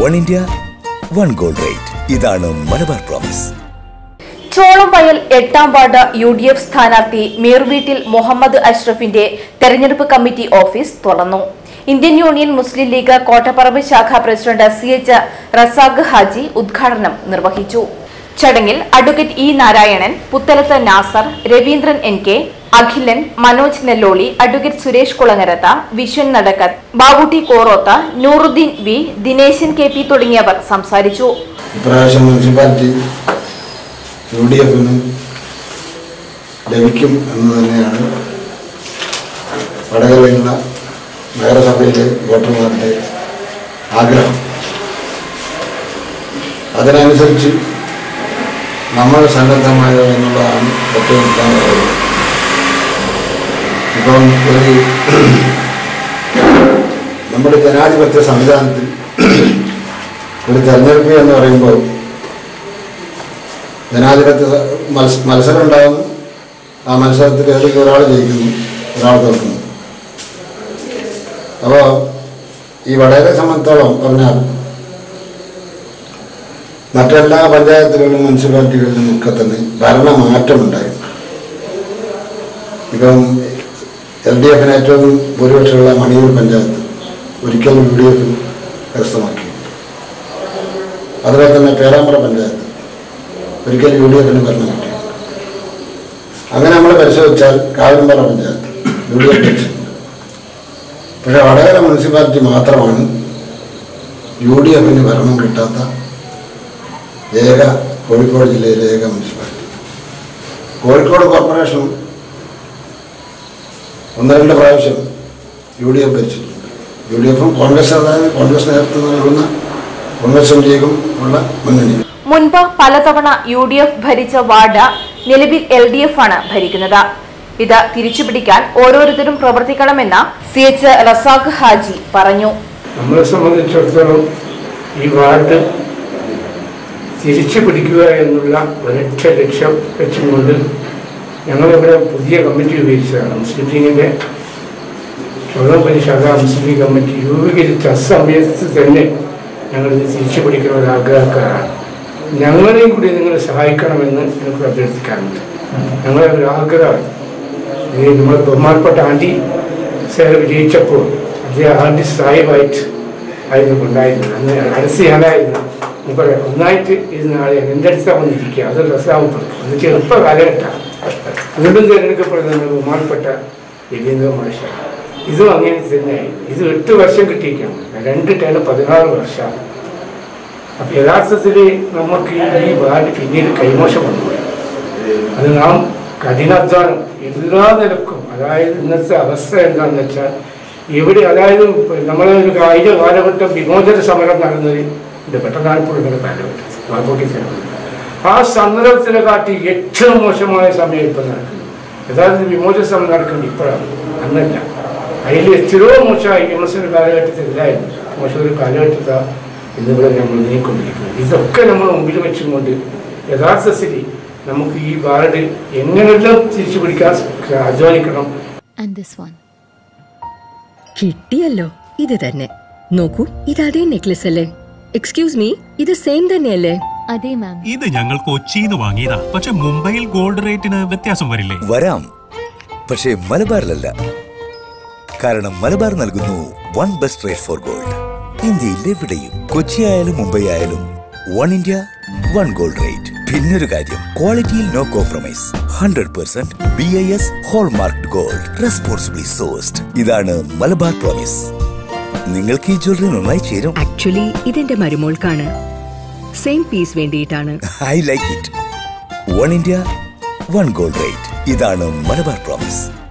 One India one gold rate ഇതാണ് Malabar promise Cholamvayal എട്ടാം ward U D F സ്ഥാനാർത്ഥി മീർവീട്ടിൽ മുഹമ്മദ് അഷ്റഫിന്റെ തെരഞ്ഞെടുപ്പ് കമ്മിറ്റി ഓഫീസ് തുറന്നു Indian Union Muslim League Kottaparamba ശാഖ president C H Razak Haji ഉദ്ഘാടനം നിർവഹിച്ചു ചടങ്ങിൽ advocate E Narayanan Puthalath Nasar Raveendran N K Akhilan Manoj Nelloli advocate Suresh Kulangarath Viswan Nadakkath Babutty Koroth Nooruddeen V Dineshan K P തുടങ്ങിയവർ സംസാരിച്ചു ഇപ്രാവശ്യം മുനിസിപ്പാലിറ്റി യു ഡി എഫിന് ലഭിക്കും എന്ന് തന്നെയാണ് വടകരയിലുള്ള നഗരസഭയിലെ വോട്ടർമാരുടെ ആഗ്രഹം അതിനനുസരിച്ച് നമ്മൾ സന്നദ്ധമായത് എന്നുള്ളതാണ് ഏറ്റവും പ്രധാനപ്പെട്ടത് ഇപ്പം ഒരു നമ്മുടെ ജനാധിപത്യ സംവിധാനത്തിൽ ഒരു തെരഞ്ഞെടുപ്പ് എന്ന് പറയുമ്പോൾ ജനാധിപത്യ സ- മത്സ- മത്സരം ഉണ്ടാകുന്നു ആ മത്സരത്തിൽ ഏതെങ്കിലും ഒരാൾ ജയിക്കുന്നു ഒരാൾ തോൽക്കുന്നു അപ്പോൾ ഈ വടകരെ സംബന്ധിച്ചോളം പറഞ്ഞാൽ മറ്റെല്ലാ പഞ്ചായത്തുകളിലും മുനിസിപ്പാലിറ്റികളിലും ഒക്കെ തന്നെ ഭരണമാറ്റമുണ്ടായിരുന്നു ഇപ്പം എൽ ഡി എഫിന് ഏറ്റവും ഭൂരിപക്ഷമുള്ള മണിയൂർ പഞ്ചായത്ത് ഒരിക്കലും യു ഡി എഫ് കരസ്ഥമാക്കി അതുപോലെ തന്നെ പേരാമ്പ്ര പഞ്ചായത്ത് ഒരിക്കലും യു ഡി എഫിന് ഭരണം കിട്ടി അങ്ങനെ നമ്മൾ പരിശോധിച്ചാൽ Kavilumpara panchayat U D F ഭരിച്ചിട്ടുണ്ട് പക്ഷേ വടകര മുനിസിപ്പാലിറ്റി മാത്രമാണ് യു ഡി എഫിന് ഭരണം കിട്ടാത്ത ഏക കോഴിക്കോട് ജില്ലയിലെ ഏക മുനിസിപ്പാലിറ്റി കോഴിക്കോട് കോർപ്പറേഷൻ ഒന്ന് രണ്ട് പ്രാവശ്യം യു ഡി എഫ് ഭരിച്ചിട്ടുണ്ട് യു ഡി എഫും കോൺഗ്രസ് അതായത് കോൺഗ്രസ് നേതൃത്വം നൽകുന്ന കോൺഗ്രസും ലീഗും ഉള്ള മുന്നണി മുൻപ് പലതവണ യു ഡി എഫ് ഭരിച്ച വാർഡ് നിലവിൽ എൽ ഡി എഫ് ആണ് ഭരിക്കുന്നത് ഇത് തിരിച്ചുപിടിക്കാൻ ഓരോരുത്തരും പ്രവർത്തിക്കണമെന്ന് സി എച്ച് റസാഖ് ഹാജി പറഞ്ഞു നമ്മളെ സംബന്ധിച്ചിടത്തോളം ഈ വാർഡ് തിരിച്ചു പിടിക്കുക എന്നുള്ള ഒരൊറ്റ ലക്ഷ്യം വെച്ചുകൊണ്ട് ഞങ്ങളിവിടെ പുതിയ കമ്മിറ്റി രൂപീകരിച്ചതാണ് മുസ്ലിം ലീഗിൻ്റെ ചുവപ്പരി ശാഖ മുസ്ലിം ലീഗ് കമ്മിറ്റി രൂപീകരിച്ച അസമയത്ത് തന്നെ ഞങ്ങളിത് തിരിച്ചു പിടിക്കുന്ന ഒരു ആഗ്രഹക്കാരാണ് ഞങ്ങളെയും കൂടി നിങ്ങൾ സഹായിക്കണമെന്ന് എനിക്ക് അഭ്യർത്ഥിക്കാറുണ്ട് ഞങ്ങളെ ഒരു ആഗ്രഹമാണ് ഈ നമ്മൾ ബഹുമാനപ്പെട്ട ആൻറ്റി സേർ വിജയിച്ചപ്പോൾ അദ്ദേഹം ആൻറ്റി സാഹിബായിട്ട് ആയിരുന്നു കൊണ്ടായിരുന്നത് അന്ന് അരസിയാനായിരുന്നു മുമ്പ് ഒന്നായിട്ട് ഇരുന്ന ആളെ എൻ്റെ അടുത്ത് വന്നിരിക്കുക അത് രസാമപ്പെടും എന്ന് ചെറുപ്പ കാലഘട്ടമാണ് വീണ്ടും തിരഞ്ഞെടുക്കപ്പെടുന്ന ബഹുമാനപ്പെട്ട രവീന്ദ്ര മാഷ ഇതും അങ്ങനെ തന്നെയായി ഇത് എട്ട് വർഷം കിട്ടിയിരിക്കുകയാണ് രണ്ട് ടേണ് പതിനാറ് വർഷമാണ് അപ്പം യഥാർത്ഥത്തിൽ നമുക്ക് ഈ വാർഡ് പിന്നീട് കൈമോശം വന്നു അത് നാം കഠിനാധ്വാനം എല്ലാ നിലക്കും അതായത് ഇന്നത്തെ അവസ്ഥ എന്താണെന്ന് വെച്ചാൽ ഇവിടെ അതായത് നമ്മളെ ഒരു കഴിഞ്ഞ കാലഘട്ടം വിമോചന സമരം നടന്നത് ഇത് പെട്ടെന്നാൽപ്പുള്ള കാലഘട്ടം വാർക്കോട്ടി സമരം ആ സന്ദർഭത്തിനെ കാട്ടി ഏറ്റവും മോശമായ സമയം ഇപ്പം നടക്കുന്നത് യഥാർത്ഥത്തിൽ വിമോചന സമരം നടക്കുന്നത് ഇപ്പോഴാണ് അന്നല്ല അതിൽ എത്രയോ മോശമായി വിമർശന കാലഘട്ടത്തിലായിരുന്നു മോശം ഒരു കാലഘട്ടത്തെ ഇന്നിവിടെ നമ്മൾ നീക്കൊണ്ടിരിക്കുന്നത് ഇതൊക്കെ നമ്മൾ മുമ്പിൽ വെച്ചുകൊണ്ട് യഥാർത്ഥത്തിൽ നമുക്ക് ഈ വാർഡ് എങ്ങനെയെല്ലാം തിരിച്ചു പിടിക്കാൻ അധ്വാനിക്കണം And this one. കിട്ടിയല്ലോ ഇത് തന്നെ നോക്കൂ ഇത് അതേ നെക്ലസ് അല്ലേ എക്സ്ക്യൂസ് മീ ഇത് സെയിം തന്നെയല്ലേ Ade, ma'am. ഇത് ഞങ്ങൾ കൊച്ചിന്ന് വാങ്ങിയതാ പക്ഷെ മുംബൈയിൽ ഗോൾഡ് റേറ്റിന് വ്യത്യാസം വരില്ലേ വരാം പക്ഷേ മലബാറിലല്ല കാരണം മലബാർ നൽകുന്നു one best rate for gold ഇന്ത്യയിൽ എവിടെയും കൊച്ചി ആയാലും മുംബൈ ആയാലും one India one gold rate പിന്നൊരു കാര്യം ക്വാളിറ്റിയിൽ no compromise hundred percent B I S hallmark gold responsibly sourced ഇതാണ് മലബാർ പ്രോമിസ് നിങ്ങൾക്ക് ഈ ജ്വല്ലറി നന്നായി ചേരും ആക്ച്വലി ഇതെന്റെ മരുമോൾക്കാണ് സെയിം പീസ് വേണ്ടിയിട്ടാണ് I like it one India one gold rate ഇതാണ് മലബാർ പ്രോമിസ്